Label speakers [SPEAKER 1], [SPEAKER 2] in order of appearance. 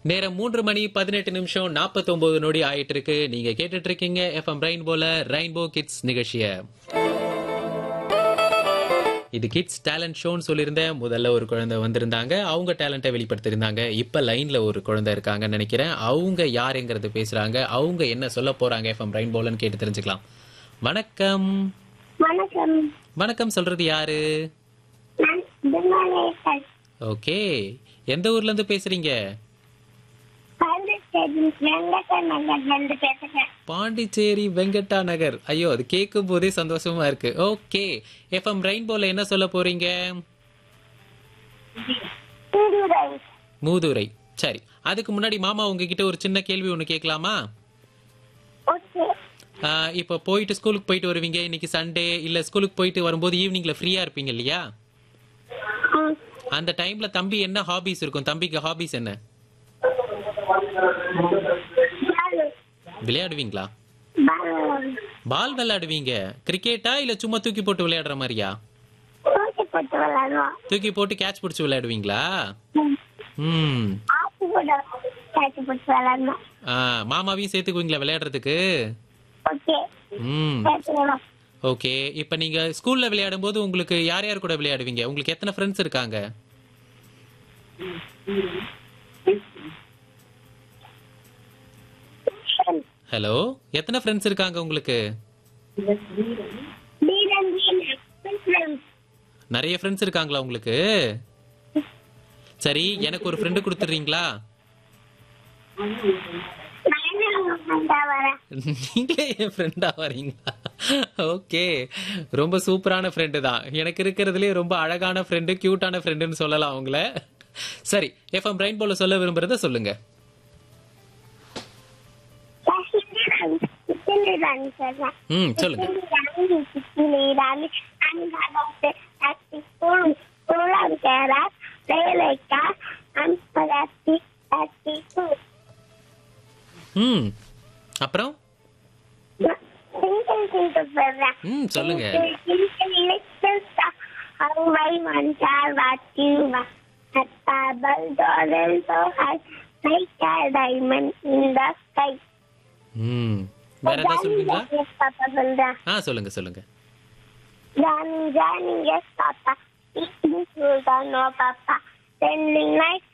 [SPEAKER 1] நேரம் மூன்று மணி பதினெட்டு நிமிஷம் நாற்பத்தொன்பது நொடி ஆயிட்டு இருக்கு நீங்க கேட்டுட்டு இருக்கீங்க எஃப்எம் ரெயின்போல ரெயின்போ கிட்ஸ் நிகழ்ச்சிய இது கிட்ஸ் டேலண்ட் ஷோன்னு சொல்லியிருந்தேன் முதல்ல ஒரு குழந்தை வந்திருந்தாங்க அவங்க டேலண்ட்டை வெளிப்படுத்தியிருந்தாங்க இப்ப லைன்ல ஒரு குழந்தை இருக்காங்கன்னு நினைக்கிறேன் அவங்க யாருங்கிறது பேசுறாங்க அவங்க என்ன சொல்ல போறாங்க எஃப்எம் ரெயின்போலன்னு கேட்டு தெரிஞ்சுக்கலாம் வணக்கம்
[SPEAKER 2] வணக்கம்
[SPEAKER 1] வணக்கம் சொல்றது யாரு
[SPEAKER 2] நான் விமானேஸ்வர்
[SPEAKER 1] ஓகே எந்த ஊர்ல இருந்து பேசுறீங்க
[SPEAKER 2] பாண்டிச்சேரி வெங்கட நகர்லேருந்து பேசுகிறேன்
[SPEAKER 1] பாண்டிச்சேரி வெங்கட்டா நகர் ஐயோ அது கேட்கும் போதே சந்தோஷமா இருக்கு ஓகே எஃப்எம் ரெயின்போல என்ன சொல்ல போறீங்க
[SPEAKER 2] திருரை
[SPEAKER 1] மூதுரை சரி அதுக்கு முன்னாடி மாமா உங்ககிட்ட ஒரு சின்ன கேள்வி ஒன்று கேட்கலாமா
[SPEAKER 2] ஓகே
[SPEAKER 1] ஆஹ், இப்போ போயிட்டு ஸ்கூலுக்கு போயிட்டு வருவீங்க இன்னைக்கு சண்டே இல்ல ஸ்கூலுக்கு போயிட்டு வரும்போது ஈவினிங்ல ஃப்ரீயா இருப்பீங்க இல்லையா
[SPEAKER 2] ம்.
[SPEAKER 1] அந்த டைம்ல தம்பி என்ன ஹாபிஸ் இருக்கும் தம்பிக்கு ஹாபிஸ் என்ன
[SPEAKER 2] பாலு.
[SPEAKER 1] விளையாடுவீங்களா
[SPEAKER 2] பாலு.
[SPEAKER 1] பால் விளையாடுவீங்க கிரிக்கெட்டா இல்ல சும்மா தூக்கி போட்டு விளையாடுற மாதிரியா
[SPEAKER 2] தூக்கி போட்டு விளையாடுவோம்
[SPEAKER 1] தூக்கி போட்டு கேட்ச் பிடிச்சி விளையாடுவீங்களா
[SPEAKER 2] ம்.
[SPEAKER 1] ம்
[SPEAKER 2] ஆட்டு கூட கேட்டு போட்டு விளையாடணும்
[SPEAKER 1] ஆ, மாமாவையும் சேர்த்துக்குவீங்களா விளையாடுறதுக்கு
[SPEAKER 2] ஓகே
[SPEAKER 1] ம்
[SPEAKER 2] சேர்த்துக்கலாம்
[SPEAKER 1] ஓகே இப்போ நீங்க ஸ்கூல்ல விளையாடும் போது உங்களுக்கு யார் யார் கூட விளையாடுவீங்க உங்களுக்கு எத்தனை ஃப்ரெண்ட்ஸ் இருக்காங்க ஹலோ எத்தனை ஃப்ரெண்ட்ஸ் இருக்காங்க உங்களுக்கு
[SPEAKER 2] வீரன் வீரன்
[SPEAKER 1] நிறைய ஃப்ரெண்ட்ஸ் இருக்காங்களா உங்களுக்கு சரி எனக்கு ஒரு ஃப்ரெண்டு கொடுத்துறீங்களா
[SPEAKER 2] நானே உங்க ஃப்ரெண்டா வரேன்
[SPEAKER 1] நீங்களே என் ஃப்ரெண்டா வரீங்களா ஓகே ரொம்ப சூப்பரான ஃப்ரெண்டு தான் எனக்கு இருக்கிறதுலே ரொம்ப அழகான ஃப்ரெண்டு கியூட்டான ஃப்ரெண்டுன்னு சொல்லலாம் அவங்கள சரி எஃப்எம் பிரைன் போல சொல்ல விரும்புறத சொல்லுங்க
[SPEAKER 2] சித்திலி ராணி சொல்றேன்
[SPEAKER 1] ம் சொல்லுங்க
[SPEAKER 2] சித்திலி ராணி சித்திலி ராணி அங்காடத்து அத்தி பூ பூலம் கேரா வேலைக்கா அம்பரத்தி அத்தி பூ
[SPEAKER 1] ம் அப்புறம்
[SPEAKER 2] சிங்கிள் சிங்கிள் சொல்றேன்
[SPEAKER 1] ம் சொல்லுங்க
[SPEAKER 2] single little star how I wonder what you are அத்தாபல் the world so high like a diamond in the sky
[SPEAKER 1] ம் வேற ஏதாவது சொல்லுவீங்களா
[SPEAKER 2] பாப்பா சொல்றேன்
[SPEAKER 1] ஆ சொல்லுங்க சொல்லுங்க
[SPEAKER 2] Johnny, Johnny, yes, Papa. Eating food or no, Papa. Spending night